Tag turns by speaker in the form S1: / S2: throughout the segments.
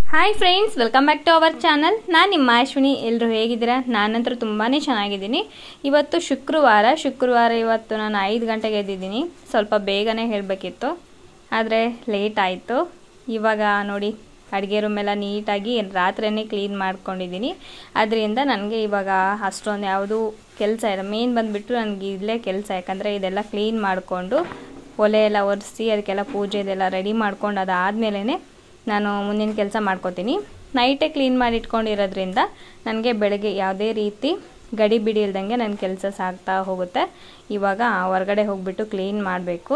S1: hi friends welcome back to our channel ನಾನು ನಿಮ್ಮ ಅಶ್ವಿನಿ ಎಲ್ಲರೂ ಹೇಗಿದ್ದೀರಾ ನಾನಂತೂ ತುಂಬಾ ಚೆನ್ನಾಗಿದ್ದೀನಿ ಇವತ್ತು ಶುಕ್ರವಾರ ಶುಕ್ರವಾರ ಇವತ್ತು ನಾನು ಐದು ಗಂಟೆಗೆ ಎದ್ದಿದ್ದೀನಿ ಸ್ವಲ್ಪ ಬೇಗನೆ ಹೇಳಬೇಕಿತ್ತು ಆದರೆ ಲೇಟ್ ಆಯಿತು ಇವಾಗ ನೋಡಿ ಅಡುಗೆ ರೂಮೆಲ್ಲ ನೀಟಾಗಿ ರಾತ್ರಿಯೇ ಕ್ಲೀನ್ ಮಾಡ್ಕೊಂಡಿದ್ದೀನಿ ಅದರಿಂದ ನನಗೆ ಇವಾಗ ಅಷ್ಟೊಂದು ಯಾವುದು ಕೆಲಸ ಇಲ್ಲ ಮೇನ್ ಬಂದುಬಿಟ್ಟು ನನಗೆ ಇಲ್ಲೇ ಕೆಲಸ ಯಾಕಂದರೆ ಇದೆಲ್ಲ ಕ್ಲೀನ್ ಮಾಡಿಕೊಂಡು ಒಲೆ ಎಲ್ಲ ಒರೆಸಿ ಅದಕ್ಕೆಲ್ಲ ಪೂಜೆದೆಲ್ಲ ರೆಡಿ ಮಾಡ್ಕೊಂಡು ಅದಾದಮೇಲೆ ನಾನು ಮುಂದಿನ ಕೆಲಸ ಮಾಡ್ಕೋತೀನಿ ನೈಟೇ ಕ್ಲೀನ್ ಮಾಡಿ ಇಟ್ಕೊಂಡಿರೋದ್ರಿಂದ ನನಗೆ ಬೆಳಗ್ಗೆ ಯಾವುದೇ ರೀತಿ ಗಡಿ ಬಿಡಿ ಇಲ್ದಂಗೆ ನನ್ನ ಕೆಲಸ ಸಾಗ್ತಾ ಹೋಗುತ್ತೆ ಇವಾಗ ಹೊರಗಡೆ ಹೋಗ್ಬಿಟ್ಟು ಕ್ಲೀನ್ ಮಾಡಬೇಕು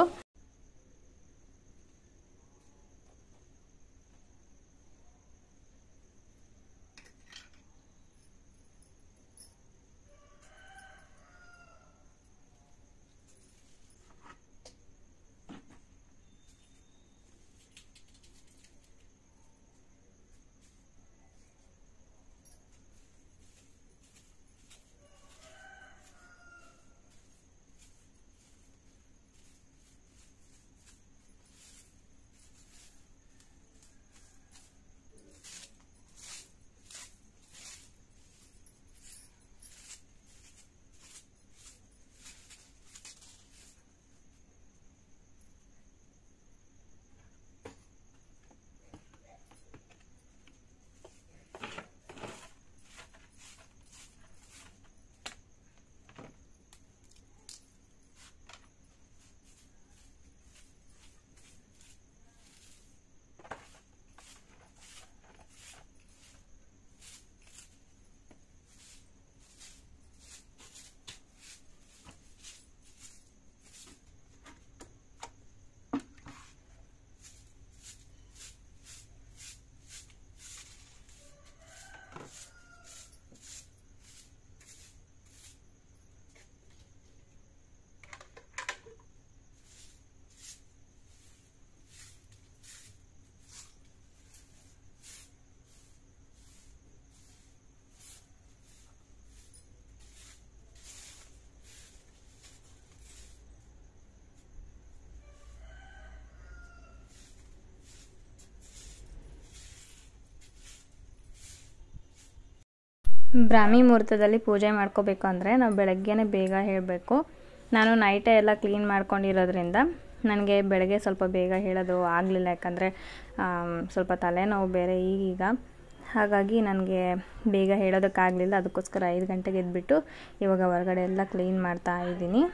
S1: ಬ್ರಾಹ್ಮಿ ಮುಹೂರ್ತದಲ್ಲಿ ಪೂಜೆ ಮಾಡ್ಕೋಬೇಕು ಅಂದರೆ ನಾವು ಬೆಳಗ್ಗೆನೇ ಬೇಗ ಹೇಳಬೇಕು ನಾನು ನೈಟೇ ಎಲ್ಲ ಕ್ಲೀನ್ ಮಾಡ್ಕೊಂಡಿರೋದ್ರಿಂದ ನನಗೆ ಬೆಳಗ್ಗೆ ಸ್ವಲ್ಪ ಬೇಗ ಹೇಳೋದು ಆಗಲಿಲ್ಲ ಯಾಕಂದರೆ ಸ್ವಲ್ಪ ತಲೆನೋವು ಬೇರೆ ಈಗೀಗ ಹಾಗಾಗಿ ನನಗೆ ಬೇಗ ಹೇಳೋದಕ್ಕಾಗಲಿಲ್ಲ ಅದಕ್ಕೋಸ್ಕರ ಐದು ಗಂಟೆಗೆ ಎದ್ಬಿಟ್ಟು ಇವಾಗ ಹೊರಗಡೆ ಎಲ್ಲ ಕ್ಲೀನ್ ಮಾಡ್ತಾ ಇದ್ದೀನಿ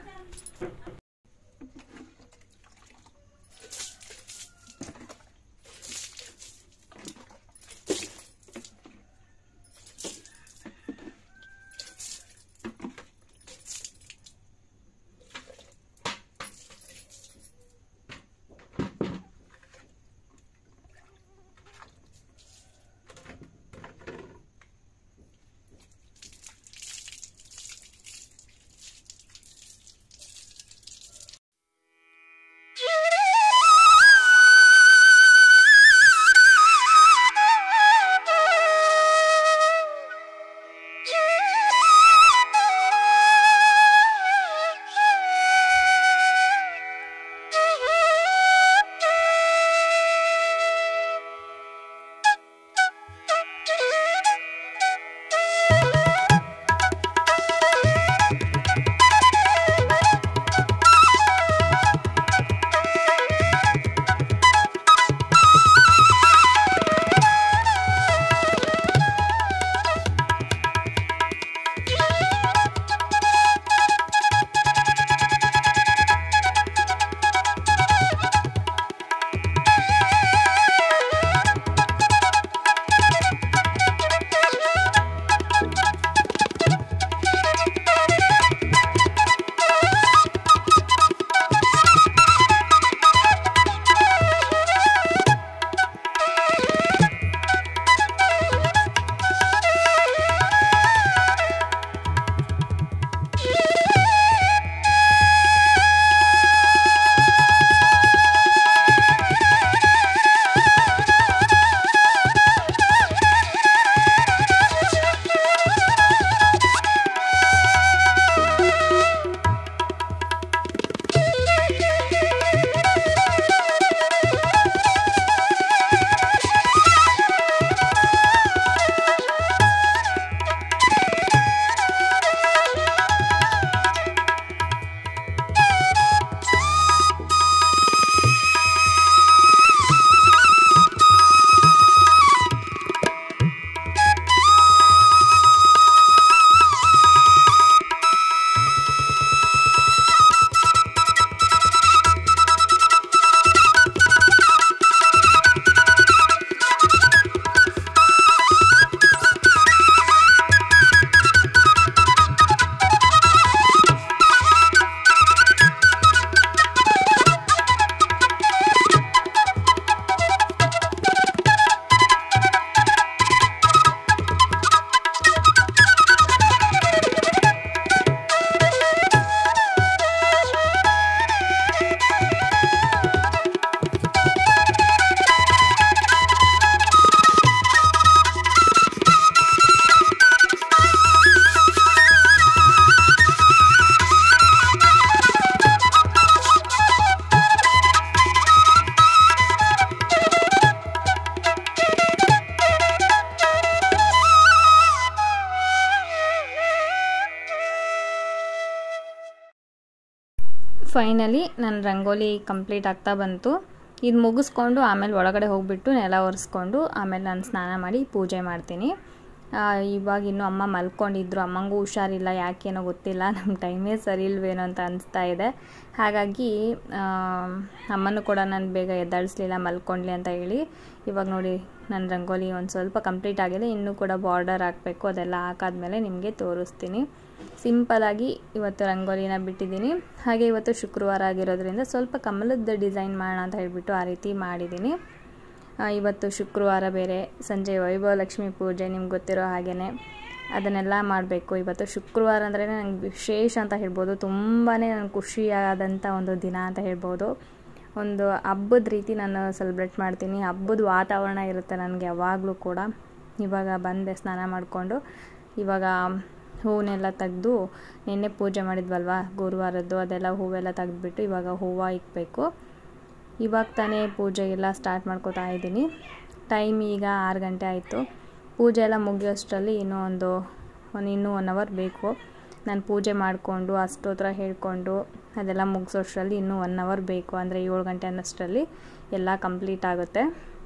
S1: ಫೈನಲಿ ನನ್ನ ರಂಗೋಲಿ ಕಂಪ್ಲೀಟ್ ಆಗ್ತಾ ಬಂತು ಇದು ಮುಗಿಸ್ಕೊಂಡು ಆಮೇಲೆ ಒಳಗಡೆ ಹೋಗಿಬಿಟ್ಟು ನೆಲ ಒರೆಸ್ಕೊಂಡು ಆಮೇಲೆ ನಾನು ಸ್ನಾನ ಮಾಡಿ ಪೂಜೆ ಮಾಡ್ತೀನಿ ಇವಾಗ ಇನ್ನೂ ಅಮ್ಮ ಮಲ್ಕೊಂಡಿದ್ರು ಅಮ್ಮಂಗೂ ಹುಷಾರಿಲ್ಲ ಯಾಕೇನೋ ಗೊತ್ತಿಲ್ಲ ನಮ್ಮ ಟೈಮೇ ಸರಿ ಇಲ್ವೇನೋ ಅಂತ ಅನಿಸ್ತಾ ಇದೆ ಹಾಗಾಗಿ ಅಮ್ಮನೂ ಕೂಡ ನಾನು ಬೇಗ ಎದ್ದಾಳಿಸ್ಲಿಲ್ಲ ಮಲ್ಕೊಂಡ್ಲಿ ಅಂತ ಹೇಳಿ ಇವಾಗ ನೋಡಿ ನನ್ನ ರಂಗೋಲಿ ಒಂದು ಸ್ವಲ್ಪ ಕಂಪ್ಲೀಟ್ ಆಗಿದೆ ಇನ್ನೂ ಕೂಡ ಬಾರ್ಡರ್ ಹಾಕಬೇಕು ಅದೆಲ್ಲ ಹಾಕಾದ್ಮೇಲೆ ನಿಮಗೆ ತೋರಿಸ್ತೀನಿ ಸಿಂಪಲಾಗಿ ಇವತ್ತು ರಂಗೋಲಿನ ಬಿಟ್ಟಿದ್ದೀನಿ ಹಾಗೆ ಇವತ್ತು ಶುಕ್ರವಾರ ಆಗಿರೋದ್ರಿಂದ ಸ್ವಲ್ಪ ಕಮಲದ ಡಿಸೈನ್ ಮಾಡೋಣ ಅಂತ ಹೇಳಿಬಿಟ್ಟು ಆ ರೀತಿ ಮಾಡಿದ್ದೀನಿ ಇವತ್ತು ಶುಕ್ರವಾರ ಬೇರೆ ಸಂಜೆ ವೈಭವ ಲಕ್ಷ್ಮಿ ಪೂಜೆ ನಿಮ್ಗೆ ಗೊತ್ತಿರೋ ಹಾಗೆಯೇ ಅದನ್ನೆಲ್ಲ ಮಾಡಬೇಕು ಇವತ್ತು ಶುಕ್ರವಾರ ಅಂದರೆ ನಂಗೆ ವಿಶೇಷ ಅಂತ ಹೇಳ್ಬೋದು ತುಂಬಾ ನನಗೆ ಖುಷಿಯಾದಂಥ ಒಂದು ದಿನ ಅಂತ ಹೇಳ್ಬೋದು ಒಂದು ಹಬ್ಬದ ರೀತಿ ನಾನು ಸೆಲೆಬ್ರೇಟ್ ಮಾಡ್ತೀನಿ ಹಬ್ಬದ ವಾತಾವರಣ ಇರುತ್ತೆ ನನಗೆ ಯಾವಾಗಲೂ ಕೂಡ ಇವಾಗ ಬಂದೆ ಸ್ನಾನ ಮಾಡಿಕೊಂಡು ಇವಾಗ ಹೂವನ್ನೆಲ್ಲ ತೆಗೆದು ನಿನ್ನೆ ಪೂಜೆ ಮಾಡಿದ್ವಲ್ವ ಗುರುವಾರದ್ದು ಅದೆಲ್ಲ ಹೂವೆಲ್ಲ ತೆಗೆದ್ಬಿಟ್ಟು ಇವಾಗ ಹೂವು ಇಕ್ಬೇಕು ಇವಾಗ ತಾನೇ ಪೂಜೆಗೆಲ್ಲ ಸ್ಟಾರ್ಟ್ ಮಾಡ್ಕೋತಾ ಇದ್ದೀನಿ ಟೈಮ್ ಈಗ ಆರು ಗಂಟೆ ಆಯಿತು ಪೂಜೆ ಎಲ್ಲ ಮುಗಿಯೋಷ್ಟರಲ್ಲಿ ಇನ್ನೂ ಒಂದು ಒಂದು ಇನ್ನೂ ಒನ್ ಅವರ್ ಬೇಕು ನಾನು ಪೂಜೆ ಮಾಡಿಕೊಂಡು ಅಷ್ಟೋತ್ರ ಹೇಳ್ಕೊಂಡು ಅದೆಲ್ಲ ಮುಗಿಸೋಷ್ಟರಲ್ಲಿ ಇನ್ನೂ ಒನ್ ಅವರ್ ಬೇಕು ಅಂದರೆ ಏಳು ಗಂಟೆ ಅನ್ನೋಷ್ಟರಲ್ಲಿ ಎಲ್ಲ ಕಂಪ್ಲೀಟ್ ಆಗುತ್ತೆ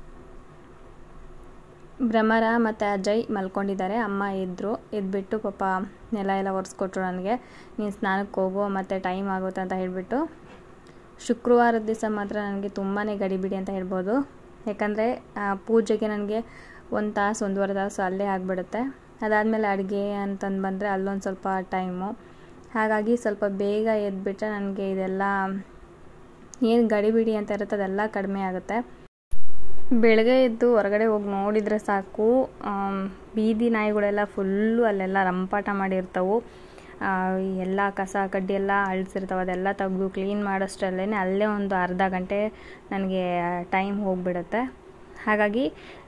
S1: ಭ್ರಮರ ಮತ್ತು ಅಜಯ್ ಮಲ್ಕೊಂಡಿದ್ದಾರೆ ಅಮ್ಮ ಎದ್ದರು ಎದ್ಬಿಟ್ಟು ಪಾಪ ನೆಲ ಎಲ್ಲ ಒರೆಸ್ಕೊಟ್ರು ನನಗೆ ನೀನು ಸ್ನಾನಕ್ಕೆ ಹೋಗು ಮತ್ತು ಟೈಮ್ ಆಗುತ್ತೆ ಅಂತ ಹೇಳಿಬಿಟ್ಟು ಶುಕ್ರವಾರದ ದಿವಸ ಮಾತ್ರ ನನಗೆ ತುಂಬಾ ಗಡಿಬಿಡಿ ಅಂತ ಹೇಳ್ಬೋದು ಯಾಕಂದರೆ ಪೂಜೆಗೆ ನನಗೆ ಒಂದು ತಾಸು ಒಂದೂವರೆ ತಾಸು ಅಲ್ಲೇ ಆಗಿಬಿಡುತ್ತೆ ಅದಾದಮೇಲೆ ಅಡುಗೆ ಅಂತಂದು ಬಂದರೆ ಅಲ್ಲೊಂದು ಸ್ವಲ್ಪ ಟೈಮು ಹಾಗಾಗಿ ಸ್ವಲ್ಪ ಬೇಗ ಎದ್ಬಿಟ್ರೆ ನನಗೆ ಇದೆಲ್ಲ ಏನು ಗಡಿಬಿಡಿ ಅಂತ ಇರುತ್ತೆ ಅದೆಲ್ಲ ಕಡಿಮೆ ಆಗುತ್ತೆ ಬೆಳಗ್ಗೆ ಎದ್ದು ಹೊರಗಡೆ ಹೋಗಿ ನೋಡಿದರೆ ಸಾಕು ಬೀದಿ ನಾಯಿಗಳೆಲ್ಲ ಫುಲ್ಲು ಅಲ್ಲೆಲ್ಲ ರಂಪಾಟ ಮಾಡಿರ್ತವೆ ಎಲ್ಲ ಕಸ ಕಡ್ಡಿ ಎಲ್ಲ ಅಳಿಸಿರ್ತಾವೆ ಅದೆಲ್ಲ ತೆಗೆದು ಕ್ಲೀನ್ ಮಾಡೋಷ್ಟರಲ್ಲೇ ಅಲ್ಲೇ ಒಂದು ಅರ್ಧ ಗಂಟೆ ನನಗೆ ಟೈಮ್ ಹೋಗಿಬಿಡುತ್ತೆ ಹಾಗಾಗಿ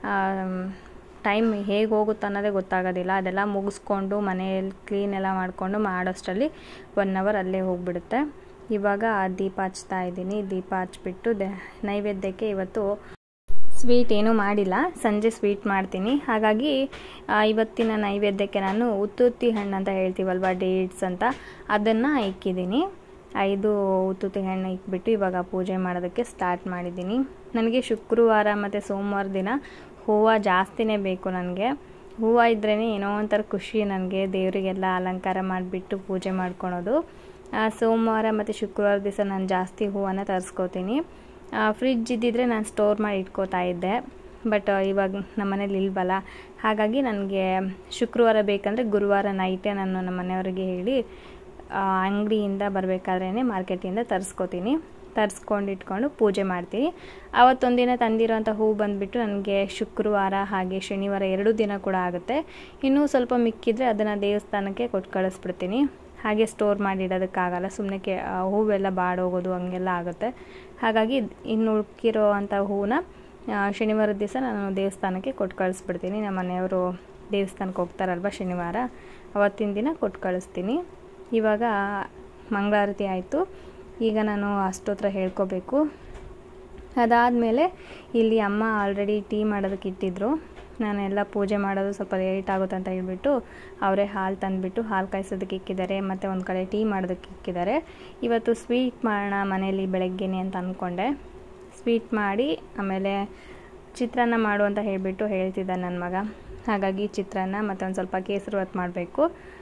S1: ಟೈಮ್ ಹೇಗೆ ಹೋಗುತ್ತೆ ಅನ್ನೋದೇ ಗೊತ್ತಾಗೋದಿಲ್ಲ ಅದೆಲ್ಲ ಮುಗಿಸ್ಕೊಂಡು ಮನೆಯಲ್ಲಿ ಕ್ಲೀನ್ ಎಲ್ಲ ಮಾಡಿಕೊಂಡು ಮಾಡೋಷ್ಟರಲ್ಲಿ ಒನ್ ಅವರ್ ಅಲ್ಲೇ ಹೋಗಿಬಿಡುತ್ತೆ ಇವಾಗ ದೀಪ ಹಚ್ತಾ ಇದ್ದೀನಿ ದೀಪ ಹಚ್ಬಿಟ್ಟು ದೆ ನೈವೇದ್ಯಕ್ಕೆ ಇವತ್ತು ಸ್ವೀಟ್ ಏನೂ ಮಾಡಿಲ್ಲ ಸಂಜೆ ಸ್ವೀಟ್ ಮಾಡ್ತೀನಿ ಹಾಗಾಗಿ ಇವತ್ತಿನ ನೈವೇದ್ಯಕ್ಕೆ ನಾನು ಉತ್ತುತ್ತಿ ಹಣ್ಣು ಅಂತ ಹೇಳ್ತೀವಲ್ವ ಡೇಟ್ಸ್ ಅಂತ ಅದನ್ನು ಇಕ್ಕಿದ್ದೀನಿ ಐದು ಉತ್ತುತ್ತಿ ಹಣ್ಣು ಇಕ್ಬಿಟ್ಟು ಇವಾಗ ಪೂಜೆ ಮಾಡೋದಕ್ಕೆ ಸ್ಟಾರ್ಟ್ ಮಾಡಿದ್ದೀನಿ ನನಗೆ ಶುಕ್ರವಾರ ಮತ್ತು ಸೋಮವಾರ ದಿನ ಹೂವು ಜಾಸ್ತಿನೇ ಬೇಕು ನನಗೆ ಹೂವು ಇದ್ರೇ ಏನೋ ಒಂಥರ ಖುಷಿ ನನಗೆ ದೇವರಿಗೆಲ್ಲ ಅಲಂಕಾರ ಮಾಡಿಬಿಟ್ಟು ಪೂಜೆ ಮಾಡ್ಕೊಳೋದು ಸೋಮವಾರ ಮತ್ತು ಶುಕ್ರವಾರ ದಿವಸ ನಾನು ಜಾಸ್ತಿ ಹೂವನ್ನು ತರಿಸ್ಕೋತೀನಿ ಫ್ರಿಜ್ ಇದ್ದಿದ್ರೆ ನಾನು ಸ್ಟೋರ್ ಮಾಡಿ ಇಟ್ಕೋತಾ ಇದ್ದೆ ಬಟ್ ಇವಾಗ ನಮ್ಮ ಮನೇಲಿ ಇಲ್ವಲ್ಲ ಹಾಗಾಗಿ ನನಗೆ ಶುಕ್ರವಾರ ಬೇಕಂದರೆ ಗುರುವಾರ ನೈಟೇ ನಾನು ನಮ್ಮ ಮನೆಯವರಿಗೆ ಹೇಳಿ ಅಂಗಡಿಯಿಂದ ಬರಬೇಕಾದ್ರೇ ಮಾರ್ಕೆಟಿಂದ ತರಿಸ್ಕೋತೀನಿ ತರಿಸ್ಕೊಂಡು ಇಟ್ಕೊಂಡು ಪೂಜೆ ಮಾಡ್ತೀನಿ ಆವತ್ತೊಂದಿನ ತಂದಿರೋಂಥ ಹೂ ಬಂದುಬಿಟ್ಟು ನನಗೆ ಶುಕ್ರವಾರ ಹಾಗೆ ಶನಿವಾರ ಎರಡೂ ದಿನ ಕೂಡ ಆಗುತ್ತೆ ಇನ್ನೂ ಸ್ವಲ್ಪ ಮಿಕ್ಕಿದ್ರೆ ಅದನ್ನು ದೇವಸ್ಥಾನಕ್ಕೆ ಕೊಟ್ಟು ಕಳಿಸ್ಬಿಡ್ತೀನಿ ಹಾಗೆ ಸ್ಟೋರ್ ಮಾಡಿ ಇಡೋದಕ್ಕಾಗಲ್ಲ ಸುಮ್ಮನೆ ಕೆ ಹೂವೆಲ್ಲ ಬಾಡೋಗೋದು ಹಂಗೆಲ್ಲ ಆಗುತ್ತೆ ಹಾಗಾಗಿ ಇನ್ನು ಉಳ್ಕಿರೋ ಅಂಥ ಹೂವನ್ನ ಶನಿವಾರದ ದಿವಸ ನಾನು ದೇವಸ್ಥಾನಕ್ಕೆ ಕೊಟ್ಟು ಕಳಿಸ್ಬಿಡ್ತೀನಿ ನಮ್ಮ ಮನೆಯವರು ದೇವಸ್ಥಾನಕ್ಕೆ ಹೋಗ್ತಾರಲ್ವ ಶನಿವಾರ ಅವತ್ತಿನ ದಿನ ಕೊಟ್ಟು ಕಳಿಸ್ತೀನಿ ಇವಾಗ ಮಂಗಳಾರತಿ ಆಯಿತು ಈಗ ನಾನು ಅಷ್ಟೋತ್ರ ಹೇಳ್ಕೋಬೇಕು ಅದಾದಮೇಲೆ ಇಲ್ಲಿ ಅಮ್ಮ ಆಲ್ರೆಡಿ ಟೀ ಮಾಡೋದಕ್ಕೆ ಇಟ್ಟಿದ್ರು ನಾನೆಲ್ಲ ಪೂಜೆ ಮಾಡೋದು ಸ್ವಲ್ಪ ಲೇಟ್ ಆಗುತ್ತೆ ಅಂತ ಹೇಳ್ಬಿಟ್ಟು ಅವರೇ ಹಾಲು ತಂದುಬಿಟ್ಟು ಹಾಲು ಕಾಯಿಸೋದಕ್ಕೆ ಇಕ್ಕಿದ್ದಾರೆ ಮತ್ತು ಒಂದು ಕಡೆ ಟೀ ಮಾಡೋದಕ್ಕೆ ಇಕ್ಕಿದ್ದಾರೆ ಇವತ್ತು ಸ್ವೀಟ್ ಮಾಡೋಣ ಮನೇಲಿ ಬೆಳಗ್ಗೆನೆ ಅಂತ ಅಂದ್ಕೊಂಡೆ ಸ್ವೀಟ್ ಮಾಡಿ ಆಮೇಲೆ ಚಿತ್ರಾನ್ನ ಮಾಡು ಅಂತ ಹೇಳಿಬಿಟ್ಟು ಹೇಳ್ತಿದ್ದ ನನ್ನ ಮಗ ಹಾಗಾಗಿ ಚಿತ್ರಾನ್ನ ಮತ್ತು ಒಂದು ಸ್ವಲ್ಪ ಕೇಸರಿ ಹೊತ್ತು ಮಾಡಬೇಕು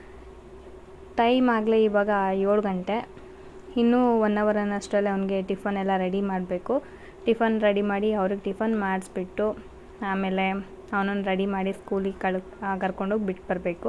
S1: ಟೈಮ್ ಆಗಲೇ ಇವಾಗ ಏಳು ಗಂಟೆ ಇನ್ನೂ ಒನ್ ಅವರ್ ಅನ್ನೋಷ್ಟರಲ್ಲೇ ಅವನಿಗೆ ಟಿಫನ್ ಎಲ್ಲ ರೆಡಿ ಮಾಡಬೇಕು ಟಿಫನ್ ರೆಡಿ ಮಾಡಿ ಅವ್ರಿಗೆ ಟಿಫನ್ ಮಾಡಿಸ್ಬಿಟ್ಟು ಆಮೇಲೆ ಅವನನ್ನು ರೆಡಿ ಮಾಡಿ ಸ್ಕೂಲಿಗೆ ಕಳ್ ಕರ್ಕೊಂಡೋಗಿ ಬಿಟ್ಟು ಬರಬೇಕು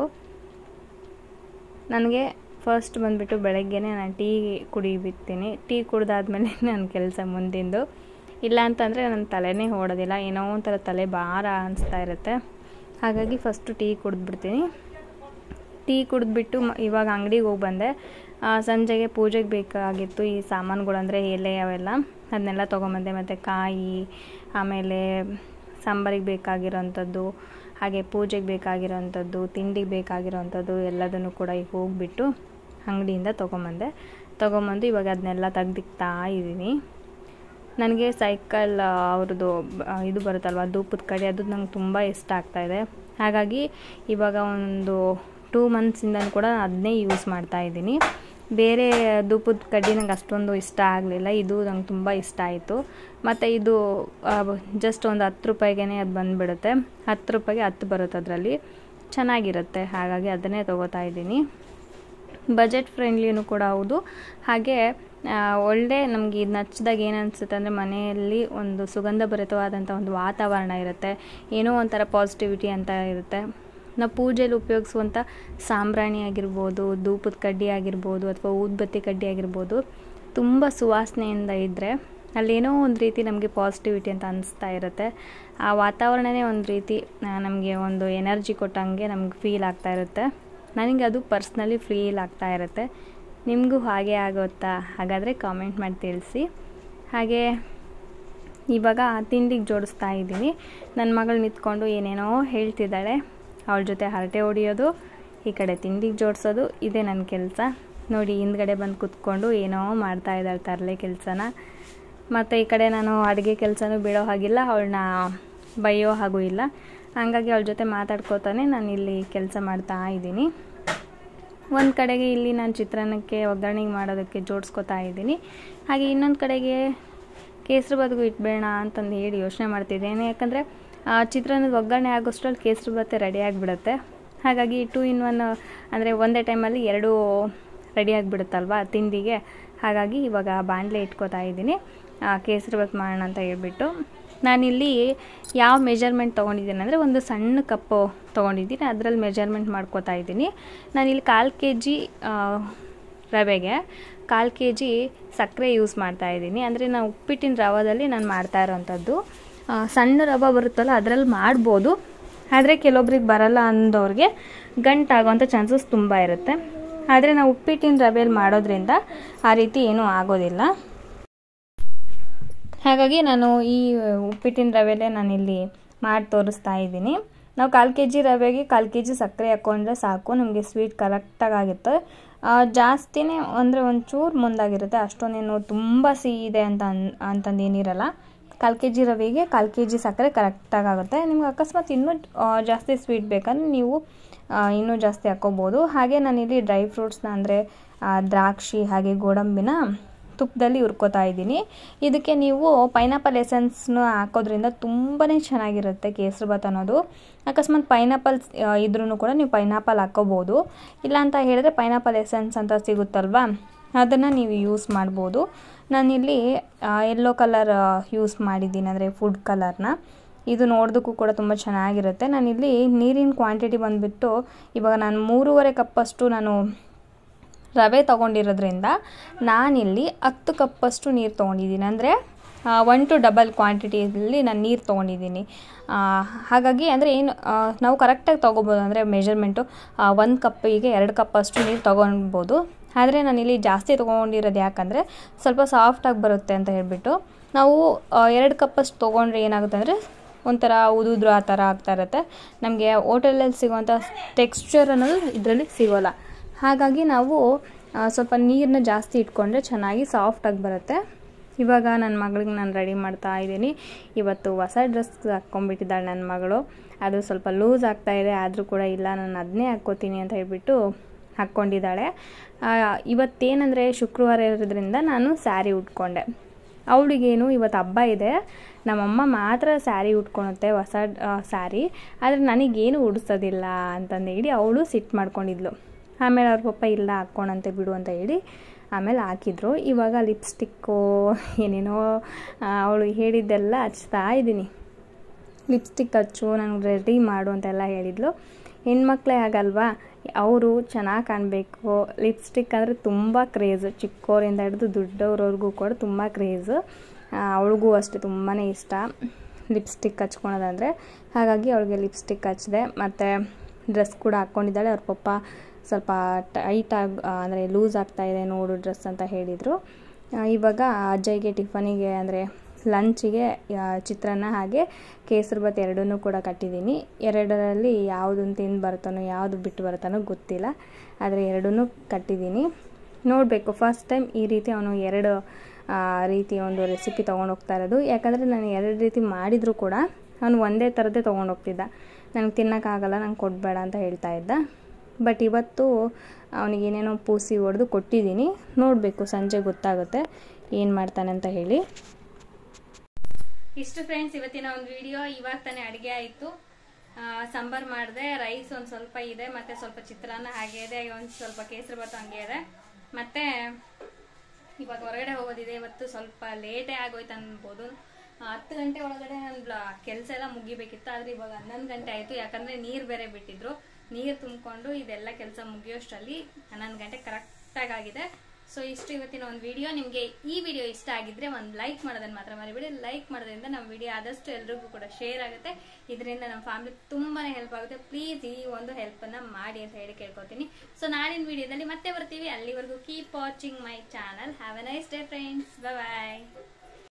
S1: ನನಗೆ ಫಸ್ಟ್ ಬಂದುಬಿಟ್ಟು ಬೆಳಗ್ಗೆನೇ ನಾನು ಟೀ ಕುಡಿಬಿಡ್ತೀನಿ ಟೀ ಕುಡ್ದಾದ್ಮೇಲೆ ನನ್ನ ಕೆಲಸ ಮುಂದಿಂದು ಇಲ್ಲ ಅಂತಂದರೆ ನನ್ನ ತಲೆನೇ ಓಡೋದಿಲ್ಲ ಏನೋ ಒಂಥರ ತಲೆ ಭಾರ ಅನಿಸ್ತಾ ಇರುತ್ತೆ ಹಾಗಾಗಿ ಫಸ್ಟು ಟೀ ಕುಡಿದ್ಬಿಡ್ತೀನಿ ಟೀ ಕುಡಿದ್ಬಿಟ್ಟು ಇವಾಗ ಅಂಗಡಿಗೆ ಹೋಗಿ ಬಂದೆ ಸಂಜೆಗೆ ಪೂಜೆಗೆ ಬೇಕಾಗಿತ್ತು ಈ ಸಾಮಾನುಗಳಂದರೆ ಎಲೆ ಅವೆಲ್ಲ ಅದನ್ನೆಲ್ಲ ತೊಗೊಂಬಂದೆ ಮತ್ತು ಕಾಯಿ ಆಮೇಲೆ ಸಾಂಬಾರಿಗೆ ಬೇಕಾಗಿರೋವಂಥದ್ದು ಹಾಗೆ ಪೂಜೆಗೆ ಬೇಕಾಗಿರೋವಂಥದ್ದು ತಿಂಡಿಗೆ ಬೇಕಾಗಿರೋವಂಥದ್ದು ಎಲ್ಲದನ್ನು ಕೂಡ ಈಗ ಹೋಗಿಬಿಟ್ಟು ಅಂಗಡಿಯಿಂದ ತೊಗೊಂಬಂದೆ ತೊಗೊಂಬಂದು ಇವಾಗ ಅದನ್ನೆಲ್ಲ ತೆಗ್ದಿಕ್ತಾ ಇದ್ದೀನಿ ನನಗೆ ಸೈಕಲ್ ಅವ್ರದ್ದು ಇದು ಬರುತ್ತಲ್ವ ಧೂಪದ ಕಡೆ ಅದು ನಂಗೆ ತುಂಬ ಇಷ್ಟ ಆಗ್ತಾಯಿದೆ ಹಾಗಾಗಿ ಇವಾಗ ಒಂದು ಟೂ ಮಂತ್ಸಿಂದ ಕೂಡ ಅದನ್ನೇ ಯೂಸ್ ಮಾಡ್ತಾ ಇದ್ದೀನಿ ಬೇರೆ ಧೂಪದ ಕಡ್ಡಿ ನಂಗೆ ಅಷ್ಟೊಂದು ಇಷ್ಟ ಆಗಲಿಲ್ಲ ಇದು ನಂಗೆ ತುಂಬ ಇಷ್ಟ ಆಯಿತು ಮತ್ತು ಇದು ಜಸ್ಟ್ ಒಂದು ಹತ್ತು ರೂಪಾಯಿಗೆ ಅದು ಬಂದುಬಿಡುತ್ತೆ ಹತ್ತು ರೂಪಾಯಿಗೆ ಹತ್ತು ಬರುತ್ತೆ ಅದರಲ್ಲಿ ಚೆನ್ನಾಗಿರುತ್ತೆ ಹಾಗಾಗಿ ಅದನ್ನೇ ತೊಗೋತಾ ಇದ್ದೀನಿ ಬಜೆಟ್ ಫ್ರೆಂಡ್ಲಿನೂ ಕೂಡ ಹೌದು ಹಾಗೆ ಒಳ್ಳೆ ನಮಗೆ ಇದು ನಚ್ಚಿದಾಗ ಏನು ಅನಿಸುತ್ತೆ ಅಂದರೆ ಮನೆಯಲ್ಲಿ ಒಂದು ಸುಗಂಧ ಭರಿತವಾದಂಥ ಒಂದು ವಾತಾವರಣ ಇರುತ್ತೆ ಏನೋ ಒಂಥರ ಪಾಸಿಟಿವಿಟಿ ಅಂತ ಇರುತ್ತೆ ನಾವು ಪೂಜೆಯಲ್ಲಿ ಉಪಯೋಗಿಸುವಂಥ ಸಾಂಬ್ರಾಣಿ ಆಗಿರ್ಬೋದು ಧೂಪದ ಕಡ್ಡಿ ಆಗಿರ್ಬೋದು ಅಥವಾ ಊದ್ಬತ್ತಿ ಕಡ್ಡಿ ಆಗಿರ್ಬೋದು ತುಂಬ ಸುವಾಸನೆಯಿಂದ ಇದ್ದರೆ ಅಲ್ಲೇನೋ ಒಂದು ರೀತಿ ನಮಗೆ ಪಾಸಿಟಿವಿಟಿ ಅಂತ ಅನಿಸ್ತಾ ಇರುತ್ತೆ ಆ ವಾತಾವರಣನೇ ಒಂದು ರೀತಿ ನಮಗೆ ಒಂದು ಎನರ್ಜಿ ಕೊಟ್ಟಂಗೆ ನಮ್ಗೆ ಫೀಲ್ ಆಗ್ತಾ ಇರುತ್ತೆ ನನಗೆ ಅದು ಪರ್ಸ್ನಲಿ ಫೀಲ್ ಆಗ್ತಾ ಇರುತ್ತೆ ನಿಮಗೂ ಹಾಗೆ ಆಗುತ್ತಾ ಹಾಗಾದರೆ ಕಾಮೆಂಟ್ ಮಾಡಿ ತಿಳಿಸಿ ಹಾಗೆ ಇವಾಗ ತಿಂಡಿಗೆ ಜೋಡಿಸ್ತಾ ಇದ್ದೀನಿ ನನ್ನ ಮಗಳು ನಿಂತ್ಕೊಂಡು ಏನೇನೋ ಹೇಳ್ತಿದ್ದಾಳೆ ಅವಳ ಜೊತೆ ಹರಟೆ ಹೊಡಿಯೋದು ಈ ಕಡೆ ತಿಂಡಿಗೆ ಜೋಡಿಸೋದು ಇದೇ ನನ್ನ ಕೆಲಸ ನೋಡಿ ಹಿಂದ್ಗಡೆ ಬಂದು ಕುತ್ಕೊಂಡು ಏನೋ ಮಾಡ್ತಾ ಇದ್ದಾಳೆ ತರಲೆ ಕೆಲಸನ ಮತ್ತು ಈ ಕಡೆ ನಾನು ಅಡುಗೆ ಕೆಲಸನೂ ಬಿಡೋ ಹಾಗಿಲ್ಲ ಅವಳನ್ನ ಬೈಯೋ ಹಾಗೂ ಇಲ್ಲ ಹಾಗಾಗಿ ಅವಳ ಜೊತೆ ಮಾತಾಡ್ಕೋತಾನೆ ನಾನು ಇಲ್ಲಿ ಕೆಲಸ ಮಾಡ್ತಾ ಇದ್ದೀನಿ ಒಂದು ಕಡೆಗೆ ಇಲ್ಲಿ ನಾನು ಚಿತ್ರಾನ್ನಕ್ಕೆ ಒಗ್ಗರಣೆಗೆ ಮಾಡೋದಕ್ಕೆ ಜೋಡಿಸ್ಕೊತಾ ಇದ್ದೀನಿ ಹಾಗೆ ಇನ್ನೊಂದು ಕಡೆಗೆ ಕೇಸರಿ ಬದಿಗೂ ಇಟ್ಬೇಡ ಅಂತಂದು ಹೇಳಿ ಯೋಚನೆ ಮಾಡ್ತಿದ್ದೇನೆ ಯಾಕಂದರೆ ಚಿತ್ರಾನ್ನದ ಒಗ್ಗರಣೆ ಆಗೋಷ್ಟರಲ್ಲಿ ಕೇಸರಿ ಬತ್ತೆ ರೆಡಿ ಆಗಿಬಿಡುತ್ತೆ ಹಾಗಾಗಿ ಟೂ ಇನ್ ಒನ್ ಅಂದರೆ ಒಂದೇ ಟೈಮಲ್ಲಿ ಎರಡು ರೆಡಿ ಆಗಿಬಿಡುತ್ತಲ್ವ ತಿಂಡಿಗೆ ಹಾಗಾಗಿ ಇವಾಗ ಬಾಣಲೆ ಇಟ್ಕೋತಾ ಇದ್ದೀನಿ ಕೇಸರಿ ಬಾತ್ ಮಾಡೋಣ ಅಂತ ಹೇಳ್ಬಿಟ್ಟು ನಾನಿಲ್ಲಿ ಯಾವ ಮೆಜರ್ಮೆಂಟ್ ತೊಗೊಂಡಿದ್ದೀನಿ ಅಂದರೆ ಒಂದು ಸಣ್ಣ ಕಪ್ಪು ತೊಗೊಂಡಿದ್ದೀನಿ ಅದರಲ್ಲಿ ಮೆಜರ್ಮೆಂಟ್ ಮಾಡ್ಕೋತಾ ಇದ್ದೀನಿ ನಾನಿಲ್ಲಿ ಕಾಲು ಕೆ ಜಿ ರವೆಗೆ ಕಾಲು ಕೆ ಜಿ ಸಕ್ಕರೆ ಯೂಸ್ ಮಾಡ್ತಾ ಇದ್ದೀನಿ ಅಂದರೆ ನಾನು ಉಪ್ಪಿಟ್ಟಿನ ರವದಲ್ಲಿ ನಾನು ಮಾಡ್ತಾ ಇರೋವಂಥದ್ದು ಸಣ್ಣ ರವೆ ಬರುತ್ತಲ್ಲ ಅದರಲ್ಲಿ ಮಾಡ್ಬೋದು ಆದರೆ ಕೆಲವೊಬ್ರಿಗೆ ಬರಲ್ಲ ಅಂದವ್ರಿಗೆ ಗಂಟಾಗೋಂಥ ಚಾನ್ಸಸ್ ತುಂಬ ಇರುತ್ತೆ ಆದರೆ ನಾವು ಉಪ್ಪಿಟ್ಟಿನ ರವೆಯಲ್ಲಿ ಮಾಡೋದ್ರಿಂದ ಆ ರೀತಿ ಏನೂ ಆಗೋದಿಲ್ಲ ಹಾಗಾಗಿ ನಾನು ಈ ಉಪ್ಪಿಟ್ಟಿನ ರವೆಲೇ ನಾನಿಲ್ಲಿ ಮಾಡಿ ತೋರಿಸ್ತಾ ಇದ್ದೀನಿ ನಾವು ಕಾಲು ಕೆ ಜಿ ರವೆಗೆ ಕಾಲು ಕೆ ಜಿ ಸಕ್ಕರೆ ಹಾಕ್ಕೊಂಡ್ರೆ ಸಾಕು ನಮಗೆ ಸ್ವೀಟ್ ಕರೆಕ್ಟಾಗಿ ಆಗುತ್ತೆ ಜಾಸ್ತಿನೇ ಅಂದರೆ ಒಂಚೂರು ಮುಂದಾಗಿರುತ್ತೆ ಅಷ್ಟೊಂದೇನು ತುಂಬ ಸಿಹಿ ಇದೆ ಅಂತ ಅನ್ ಅಂತಂದು ಏನಿರಲ್ಲ ಕಾಲು ಕೆ ಜಿ ರವೆಗೆ ಕಾಲು ಕೆ ಜಿ ಸಕ್ಕರೆ ಕರೆಕ್ಟಾಗಿ ಆಗುತ್ತೆ ನಿಮ್ಗೆ ಅಕಸ್ಮಾತ್ ಇನ್ನೂ ಜಾಸ್ತಿ ಸ್ವೀಟ್ ಬೇಕಂದ್ರೆ ನೀವು ಇನ್ನೂ ಜಾಸ್ತಿ ಹಾಕ್ಕೋಬೋದು ಹಾಗೆ ನಾನಿಲ್ಲಿ ಡ್ರೈ ಫ್ರೂಟ್ಸ್ನ ಅಂದರೆ ದ್ರಾಕ್ಷಿ ಹಾಗೆ ಗೋಡಂಬಿನ ತುಪ್ಪದಲ್ಲಿ ಹುರ್ಕೋತಾ ಇದ್ದೀನಿ ಇದಕ್ಕೆ ನೀವು ಪೈನಾಪಲ್ ಎಸೆನ್ಸ್ನ ಹಾಕೋದ್ರಿಂದ ತುಂಬಾ ಚೆನ್ನಾಗಿರುತ್ತೆ ಕೇಸರಿ ಬಾತ್ ಅನ್ನೋದು ಅಕಸ್ಮಾತ್ ಪೈನಾಪಲ್ ಇದ್ರೂ ಕೂಡ ನೀವು ಪೈನಾಪಲ್ ಹಾಕ್ಕೋಬೋದು ಇಲ್ಲ ಅಂತ ಹೇಳಿದ್ರೆ ಪೈನಾಪಲ್ ಎಸೆನ್ಸ್ ಅಂತ ಸಿಗುತ್ತಲ್ವಾ ಅದನ್ನು ನೀವು ಯೂಸ್ ಮಾಡ್ಬೋದು ನಾನಿಲ್ಲಿ ಯೆಲ್ಲೋ ಕಲರ್ ಯೂಸ್ ಮಾಡಿದ್ದೀನಿ ಅಂದರೆ ಫುಡ್ ಕಲರ್ನ ಇದು ನೋಡೋದಕ್ಕೂ ಕೂಡ ತುಂಬ ಚೆನ್ನಾಗಿರುತ್ತೆ ನಾನಿಲ್ಲಿ ನೀರಿನ ಕ್ವಾಂಟಿಟಿ ಬಂದುಬಿಟ್ಟು ಇವಾಗ ನಾನು ಮೂರುವರೆ ಕಪ್ಪಷ್ಟು ನಾನು ರವೆ ತೊಗೊಂಡಿರೋದ್ರಿಂದ ನಾನಿಲ್ಲಿ ಹತ್ತು ಕಪ್ಪಷ್ಟು ನೀರು ತೊಗೊಂಡಿದ್ದೀನಿ ಅಂದರೆ ಒನ್ ಟು ಡಬಲ್ ಕ್ವಾಂಟಿಟಿಯಲ್ಲಿ ನಾನು ನೀರು ತೊಗೊಂಡಿದ್ದೀನಿ ಹಾಗಾಗಿ ಅಂದರೆ ಏನು ನಾವು ಕರೆಕ್ಟಾಗಿ ತೊಗೋಬೋದು ಅಂದರೆ ಮೆಜರ್ಮೆಂಟು ಒಂದು ಕಪ್ಪಿಗೆ ಎರಡು ಕಪ್ಪಷ್ಟು ನೀರು ತೊಗೊಳ್ಬೋದು ಆದರೆ ನಾನಿಲ್ಲಿ ಜಾಸ್ತಿ ತೊಗೊಂಡಿರೋದು ಯಾಕಂದರೆ ಸ್ವಲ್ಪ ಸಾಫ್ಟಾಗಿ ಬರುತ್ತೆ ಅಂತ ಹೇಳಿಬಿಟ್ಟು ನಾವು ಎರಡು ಕಪ್ಪಷ್ಟು ತೊಗೊಂಡ್ರೆ ಏನಾಗುತ್ತೆ ಅಂದರೆ ಒಂಥರ ಉದುದ್ರು ಆ ಥರ ಆಗ್ತಾ ಇರುತ್ತೆ ನಮಗೆ ಹೋಟೆಲಲ್ಲಿ ಸಿಗೋವಂಥ ಟೆಕ್ಸ್ಚರ್ ಅನ್ನೋದು ಇದರಲ್ಲಿ ಸಿಗೋಲ್ಲ ಹಾಗಾಗಿ ನಾವು ಸ್ವಲ್ಪ ನೀರನ್ನ ಜಾಸ್ತಿ ಇಟ್ಕೊಂಡ್ರೆ ಚೆನ್ನಾಗಿ ಸಾಫ್ಟಾಗಿ ಬರುತ್ತೆ ಇವಾಗ ನನ್ನ ಮಗಳಿಗೆ ನಾನು ರೆಡಿ ಮಾಡ್ತಾ ಇದ್ದೀನಿ ಇವತ್ತು ಹೊಸ ಡ್ರೆಸ್ ಹಾಕ್ಕೊಂಡ್ಬಿಟ್ಟಿದ್ದಾಳೆ ನನ್ನ ಮಗಳು ಅದು ಸ್ವಲ್ಪ ಲೂಸ್ ಆಗ್ತಾ ಇದೆ ಆದರೂ ಕೂಡ ಇಲ್ಲ ನಾನು ಅದನ್ನೇ ಹಾಕ್ಕೋತೀನಿ ಅಂತ ಹೇಳ್ಬಿಟ್ಟು ಹಾಕ್ಕೊಂಡಿದ್ದಾಳೆ ಇವತ್ತೇನೆಂದರೆ ಶುಕ್ರವಾರ ಇರೋದ್ರಿಂದ ನಾನು ಸ್ಯಾರಿ ಉಟ್ಕೊಂಡೆ ಅವಳಿಗೇನು ಇವತ್ತು ಹಬ್ಬ ಇದೆ ನಮ್ಮಮ್ಮ ಮಾತ್ರ ಸ್ಯಾರಿ ಉಟ್ಕೊಳುತ್ತೆ ಹೊಸ ಸ್ಯಾರಿ ಆದರೆ ನನಗೇನು ಉಡಿಸೋದಿಲ್ಲ ಅಂತಂದು ಹೇಳಿ ಅವಳು ಸಿಟ್ಟು ಮಾಡ್ಕೊಂಡಿದ್ಲು ಆಮೇಲೆ ಅವ್ರ ಪಪ್ಪ ಇಲ್ಲ ಹಾಕ್ಕೊಳಂತೆ ಬಿಡು ಅಂತ ಹೇಳಿ ಆಮೇಲೆ ಹಾಕಿದ್ರು ಇವಾಗ ಲಿಪ್ಸ್ಟಿಕ್ಕು ಏನೇನೋ ಅವಳು ಹೇಳಿದ್ದೆಲ್ಲ ಹಚ್ತಾ ಇದ್ದೀನಿ ಲಿಪ್ಸ್ಟಿಕ್ ಹಚ್ಚು ನನಗೆ ರೆಡಿ ಮಾಡು ಅಂತೆಲ್ಲ ಹೇಳಿದ್ಲು ಹೆಣ್ಮಕ್ಳೇ ಆಗಲ್ವಾ ಅವರು ಚೆನ್ನಾಗಿ ಕಾಣಬೇಕು ಲಿಪ್ಸ್ಟಿಕ್ ಅಂದರೆ ತುಂಬ ಕ್ರೇಜ್ ಚಿಕ್ಕವರಿಂದ ಹಿಡಿದು ದೊಡ್ಡವ್ರವ್ರಿಗೂ ಕೂಡ ತುಂಬ ಕ್ರೇಜು ಅವಳಿಗೂ ಅಷ್ಟೇ ತುಂಬಾ ಇಷ್ಟ ಲಿಪ್ಸ್ಟಿಕ್ ಹಚ್ಕೊಳೋದಂದರೆ ಹಾಗಾಗಿ ಅವಳಿಗೆ ಲಿಪ್ಸ್ಟಿಕ್ ಹಚ್ಚಿದೆ ಮತ್ತು ಡ್ರೆಸ್ ಕೂಡ ಹಾಕ್ಕೊಂಡಿದ್ದಾಳೆ ಅವ್ರ ಪಪ್ಪ ಸ್ವಲ್ಪ ಟೈಟಾಗಿ ಅಂದರೆ ಲೂಸ್ ಆಗ್ತಾಯಿದೆ ನೋಡು ಡ್ರೆಸ್ ಅಂತ ಹೇಳಿದರು ಇವಾಗ ಅಜ್ಜಯ್ಯಗೆ ಟಿಫನಿಗೆ ಅಂದರೆ ಲಂಚಿಗೆ ಚಿತ್ರಾನ್ನ ಹಾಗೆ ಕೇಸರಿ ಬಾತ್ ಎರಡನ್ನೂ ಕೂಡ ಕಟ್ಟಿದ್ದೀನಿ ಎರಡರಲ್ಲಿ ಯಾವುದನ್ನು ತಿಂದು ಬರ್ತಾನೋ ಯಾವುದು ಬಿಟ್ಟು ಬರ್ತಾನೋ ಗೊತ್ತಿಲ್ಲ ಆದರೆ ಎರಡನ್ನೂ ಕಟ್ಟಿದ್ದೀನಿ ನೋಡಬೇಕು ಫಸ್ಟ್ ಟೈಮ್ ಈ ರೀತಿ ಅವನು ಎರಡು ರೀತಿ ಒಂದು ರೆಸಿಪಿ ತೊಗೊಂಡು ಹೋಗ್ತಾ ಇರೋದು ಯಾಕಂದರೆ ನಾನು ಎರಡು ರೀತಿ ಮಾಡಿದರೂ ಕೂಡ ಅವನು ಒಂದೇ ಥರದ್ದೇ ತೊಗೊಂಡು ಹೋಗ್ತಿದ್ದ ನನಗೆ ತಿನ್ನೋಕ್ಕಾಗಲ್ಲ ನಂಗೆ ಕೊಡಬೇಡ ಅಂತ ಹೇಳ್ತಾ ಇದ್ದ ಬಟ್ ಇವತ್ತು ಅವನಿಗೇನೇನೋ ಪೂಸಿ ಹೊಡೆದು ಕೊಟ್ಟಿದ್ದೀನಿ ನೋಡಬೇಕು ಸಂಜೆ ಗೊತ್ತಾಗುತ್ತೆ ಏನು ಮಾಡ್ತಾನೆ ಅಂತ ಹೇಳಿ ಇಷ್ಟು ಫ್ರೆಂಡ್ಸ್ ಇವತ್ತಿನ ಒಂದು ವಿಡಿಯೋ ಇವಾಗ ತಾನೇ ಅಡುಗೆ ಆಯಿತು ಸಾಂಬಾರ್ ಮಾಡಿದೆ ರೈಸ್ ಒಂದು ಸ್ವಲ್ಪ ಇದೆ ಮತ್ತೆ ಸ್ವಲ್ಪ ಚಿತ್ರಾನ್ನ ಹಾಗೆ ಇದೆ ಒಂದು ಸ್ವಲ್ಪ ಕೇಸರಿ ಭಾತು ಹಂಗೆ ಇದೆ ಮತ್ತೆ ಇವಾಗ ಹೊರಗಡೆ ಹೋಗೋದಿದೆ ಇವತ್ತು ಸ್ವಲ್ಪ ಲೇಟೇ ಆಗೋಯ್ತು ಅನ್ಬೋದು ಆ, ಹತ್ತು ಗಂಟೆ ಒಳಗಡೆ ನನ್ನ ಕೆಲಸ ಎಲ್ಲ ಮುಗಿಬೇಕಿತ್ತು ಆದ್ರೆ ಇವಾಗ ಹನ್ನೊಂದು ಗಂಟೆ ಆಯ್ತು ಯಾಕಂದ್ರೆ ನೀರು ಬೇರೆ ಬಿಟ್ಟಿದ್ರು ನೀರು ತುಂಬಿಕೊಂಡು ಇದೆಲ್ಲ ಕೆಲಸ ಮುಗಿಯೋಷ್ಟರಲ್ಲಿ ಹನ್ನೊಂದು ಗಂಟೆ ಕರೆಕ್ಟಾಗಿ ಆಗಿದೆ ಸೊ ಇಷ್ಟು ಇವತ್ತಿನ ಒಂದು ವಿಡಿಯೋ ನಿಮಗೆ ಈ ವಿಡಿಯೋ ಇಷ್ಟ ಆಗಿದ್ರೆ ಒಂದು ಲೈಕ್ ಮಾಡೋದನ್ನ ಮಾತ್ರ ಮರಿಬೇಡಿ ಲೈಕ್ ಮಾಡೋದ್ರಿಂದ ನಮ್ಮ ವಿಡಿಯೋ ಆದಷ್ಟು ಎಲ್ರಿಗೂ ಕೂಡ ಶೇರ್ ಆಗುತ್ತೆ ಇದರಿಂದ ನಮ್ಮ ಫ್ಯಾಮಿಲಿ ತುಂಬಾನೇ ಹೆಲ್ಪ್ ಆಗುತ್ತೆ ಪ್ಲೀಸ್ ಈ ಒಂದು ಹೆಲ್ಪ್ ಅನ್ನ ಮಾಡಿ ಅಂತ ಹೇಳಿ ಕೇಳ್ಕೊತೀನಿ ಸೊ ನಾಳಿನ ವಿಡಿಯೋದಲ್ಲಿ ಮತ್ತೆ ಬರ್ತೀವಿ ಅಲ್ಲಿವರೆಗೂ keep watching my channel have a nice day friends bye